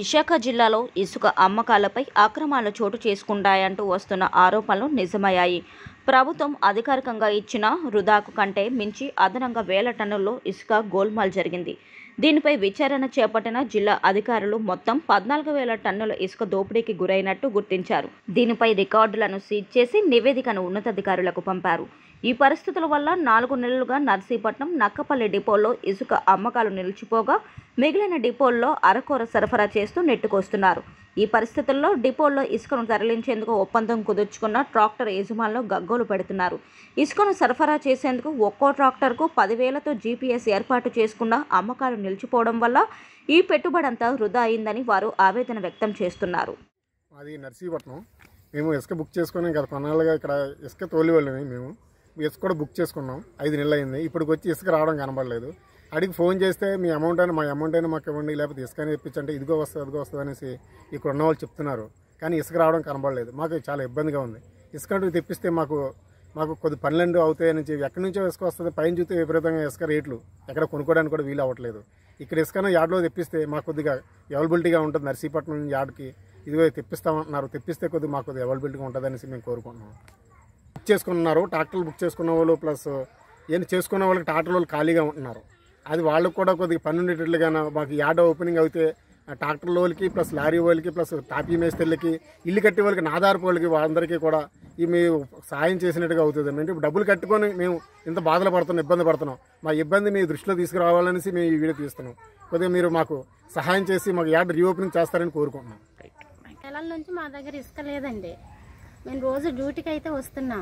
విశాఖ జిల్లాలో ఇసుక అమ్మకాలపై అక్రమాలు చోటు చేసుకుంటాయంటూ వస్తున్న ఆరోపణలు నిజమయ్యాయి ప్రభుత్వం అధికారికంగా ఇచ్చిన వృధాకు కంటే మించి అదనంగా వేల టన్నుల్లో ఇసుక గోల్మాల్ జరిగింది దీనిపై విచారణ చేపట్టిన జిల్లా అధికారులు మొత్తం పద్నాలుగు వేల టన్నుల ఇసుక దోపిడీకి గురైనట్టు గుర్తించారు దీనిపై రికార్డులను సీజ్ చేసి నివేదికను ఉన్నతాధికారులకు పంపారు ఈ పరిస్థితుల వల్ల నాలుగు నెలలుగా నర్సీపట్నం నక్కపల్లి డిపోల్లో ఇసుక అమ్మకాలు నిలిచిపోగా మిగిలిన డిపోల్లో అరకొర సరఫరా చేస్తూ నెట్టుకొస్తున్నారు ఈ పరిస్థితుల్లో డిపోల్లో ఇసుకను తరలించేందుకు ఒప్పందం కుదుర్చుకున్న ట్రాక్టర్ యజమానులు గగ్గోలు పెడుతున్నారు ఇసుకను సరఫరా చేసేందుకు ఒక్కో ట్రాక్టర్కు పదివేలతో జీపీఎస్ ఏర్పాటు చేసుకున్న అమ్మకాలు నిలిచిపోవడం వల్ల ఈ పెట్టుబడంతా వృధా అయిందని వారు ఆవేదన వ్యక్తం చేస్తున్నారు అది నర్సీపట్నం మేము ఇసుక బుక్ చేసుకున్నాం గత కొన్నాళ్ళుగా ఇక్కడ ఇసుక తోలి వాళ్ళని మేము ఇసుక కూడా బుక్ చేసుకున్నాం ఐదు నెలలు అయింది ఇప్పటికి వచ్చి ఇసుక రావడం కనబడలేదు అడిగి ఫోన్ చేస్తే మీ అమౌంట్ అయినా మా అమౌంట్ అయినా మాకు ఇవ్వండి లేకపోతే ఇసుక అయినా ఇప్పించంటే ఇదిగో వస్తుంది అదిగో వస్తుంది అనేసి ఇక్కడ ఉన్న వాళ్ళు చెప్తున్నారు కానీ ఇసుక రావడం కనబడలేదు మాకు చాలా ఇబ్బందిగా ఉంది ఇసుక అంటూ తెప్పిస్తే మాకు మాకు కొద్ది పనులండు అవుతాయని చెప్పి ఎక్కడి నుంచో ఇసుక వస్తుంది పైన చూస్తే విపరీతంగా ఇసుక రేట్లు ఎక్కడ కొనుక్కోవడానికి కూడా వీలు అవ్వట్లేదు ఇక్కడ ఇసుకను యార్డ్లో తెప్పిస్తే మాకు కొద్దిగా అవైలబిలిటీగా ఉంటుంది నర్సీపట్నం యార్డ్కి ఇదిగో తెప్పిస్తామంటున్నారు తెప్పిస్తే కొద్దిగా మాకు కొద్దిగా అవైలబిలిటీగా ఉంటుంది అనేసి మేము కోరుకుంటున్నాం బుక్ చేసుకున్నారు ట్రాక్టర్లు బుక్ చేసుకున్న వాళ్ళు ప్లస్ ఏం చేసుకున్న వాళ్ళకి ట్రాక్టర్ వాళ్ళు ఖాళీగా ఉంటున్నారు అది వాళ్ళకి కూడా కొద్దిగా పని ఉండేటట్లుగా మాకు యార్డ్ ఓపెనింగ్ అయితే ఆ ట్రాక్టర్ వాళ్ళకి ప్లస్ లారీ వాళ్ళకి ప్లస్ తాపీ మేస్త్రీలకి ఇల్లు కట్టే వాళ్ళకి నాదారపు వాళ్ళకి వాళ్ళందరికీ కూడా ఈ మేము సాయం చేసినట్టుగా అవుతుంది అంటే ఇప్పుడు డబ్బులు కట్టుకొని మేము ఇంత బాధలు పడుతున్నాం ఇబ్బంది పడుతున్నాం మా ఇబ్బంది మీ దృష్టిలో తీసుకురావాలనేసి మేము ఈ వీడియో తీస్తున్నాం కొద్దిగా మీరు మాకు సహాయం చేసి మాకు యార్డ్ రీఓపెనింగ్ చేస్తారని కోరుకుంటున్నాం నెలల నుంచి మా దగ్గర ఇసుక లేదండి మేము రోజు డ్యూటీకి అయితే వస్తున్నాం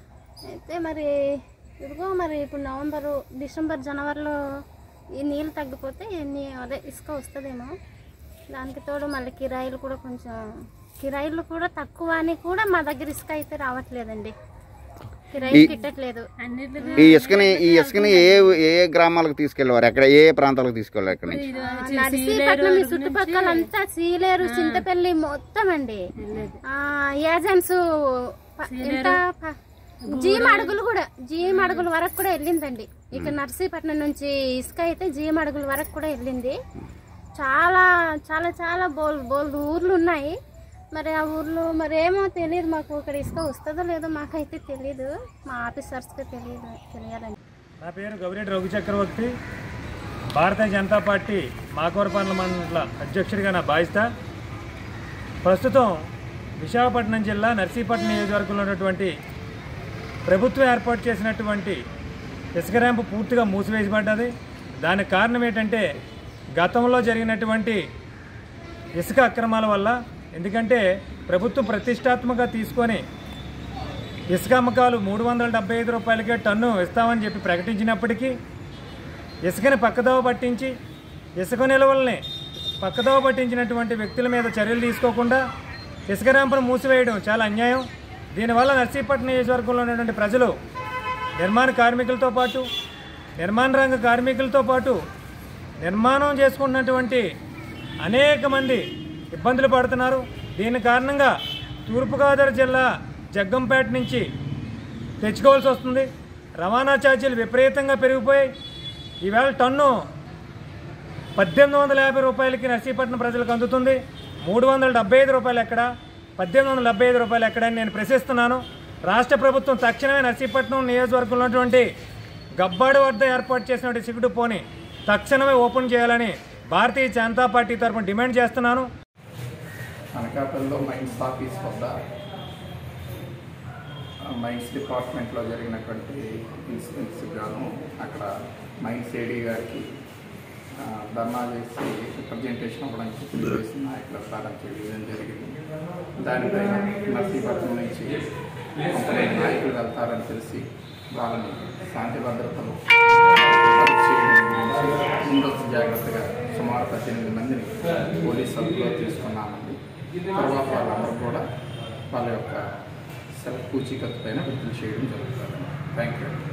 అయితే మరి ఇదిగో మరి ఇప్పుడు నవంబరు డిసెంబర్ జనవరిలో ఈ నీళ్ళు తగ్గిపోతే నీ అదే ఇసుక వస్తుందేమో దానికి తోడు మళ్ళీ కిరాయిలు కూడా కొంచెం కిరాయిలు కూడా తక్కువ అని కూడా మా దగ్గర ఇసుక అయితే రావట్లేదండి కిరాయిలు కిట్టట్లేదు ఈ ఇసుకని ఈ ఇసుకని ఏ ఏ గ్రామాలకు తీసుకెళ్లేవారు ఎక్కడ ఏ ప్రాంతాలకు తీసుకెళ్లారు ఇక్కడ నుంచి నర్సీపట్నం ఈ చుట్టుపక్కల అంతా సీలేరు చింతపల్లి మొత్తం అండి ఆ, ఏజెంట్స్ ప- ఎంత ప- జీఎం అడుగులు కూడా జీఎం అడుగుల వరకు కూడా వెళ్ళిందండి ఇక నర్సీపట్నం నుంచి ఇసుక అయితే జీఎం అడుగుల వరకు కూడా వెళ్ళింది చాలా చాలా చాలా బోల్ బోల్ ఊర్లు ఉన్నాయి మరి ఆ ఊర్లో మరి ఏమో తెలియదు మాకు ఇక్కడ ఇసుక వస్తుందో లేదో మాకైతే తెలియదు మా ఆఫీసర్స్కి తెలియదు తెలియాలండి నా పేరు గౌరెడ్డి రఘు చక్రవర్తి భారతీయ జనతా పార్టీ మాకవరపండ్ల మండల అధ్యక్షుడిగా నా బాధ్యత ప్రస్తుతం విశాఖపట్నం జిల్లా నర్సీపట్నం నియోజకవర్గంలో ఉన్నటువంటి ప్రభుత్వం ఏర్పాటు చేసినటువంటి ఇసుక ర్యాంపు పూర్తిగా మూసివేయబడ్డది దానికి కారణం ఏంటంటే గతంలో జరిగినటువంటి ఇసుక అక్రమాల వల్ల ఎందుకంటే ప్రభుత్వం ప్రతిష్టాత్మకంగా తీసుకొని ఇసుక అమ్మకాలు మూడు వందల డెబ్బై ఐదు రూపాయలకే టన్ను ఇస్తామని చెప్పి ప్రకటించినప్పటికీ ఇసుకని పక్కదోవ పట్టించి ఇసుక నిల్వల్ని పక్కదోవ పట్టించినటువంటి వ్యక్తుల మీద చర్యలు తీసుకోకుండా ఇసుక ర్యాంపును మూసివేయడం చాలా అన్యాయం దీనివల్ల నర్సీపట్నం నియోజకవర్గంలో ఉన్నటువంటి ప్రజలు నిర్మాణ కార్మికులతో పాటు నిర్మాణ రంగ కార్మికులతో పాటు నిర్మాణం చేసుకున్నటువంటి అనేక మంది ఇబ్బందులు పడుతున్నారు దీని కారణంగా తూర్పుగోదావరి జిల్లా జగ్గంపేట నుంచి తెచ్చుకోవాల్సి వస్తుంది రవాణా ఛార్జీలు విపరీతంగా పెరిగిపోయాయి ఈవేళ టన్ను పద్దెనిమిది వందల యాభై రూపాయలకి నర్సీపట్నం ప్రజలకు అందుతుంది మూడు వందల డెబ్బై ఐదు రూపాయలు ఎక్కడ పద్దెనిమిది వందల డెబ్బై ఐదు రూపాయలు ఎక్కడ అని నేను ప్రశ్నిస్తున్నాను రాష్ట్ర ప్రభుత్వం తక్షణమే నర్సీపట్నం నియోజకవర్గంలో ఉన్నటువంటి గబ్బాడు వద్ద ఏర్పాటు చేసినటువంటి సిగుడు పోని తక్షణమే ఓపెన్ చేయాలని భారతీయ జనతా పార్టీ తరఫున డిమాండ్ చేస్తున్నాను అనకాపల్లిలో మైన్స్ ఆఫీస్ వద్ద ఆ, మైన్స్ డిపార్ట్మెంట్లో జరిగినటువంటి ఇన్సిడెంట్స్ గాను అక్కడ మైన్స్ ఏడీ గారికి ఆ, ధర్నా చేసి రిప్రజెంటేషన్ ఇవ్వడానికి తెలుగుదేశం నాయకుల ద్వారా చేయడం జరిగింది దానిపైన నర్సీపట్నం నుంచి కొంతమంది నాయకులు వెళ్తారని తెలిసి వాళ్ళని శాంతి భద్రతలు అదుపు చేయడం గురించి ముందస్తు జాగ్రత్తగా సుమారు పద్దెనిమిది మందిని పోలీస్ అదుపులో తీసుకున్నామండి తర్వాత వాళ్ళందరూ కూడా వాళ్ళ యొక్క సెల్ఫ్ పూచీకత్తు పైన విడుదల చేయడం జరుగుతుంది థ్యాంక్ యూ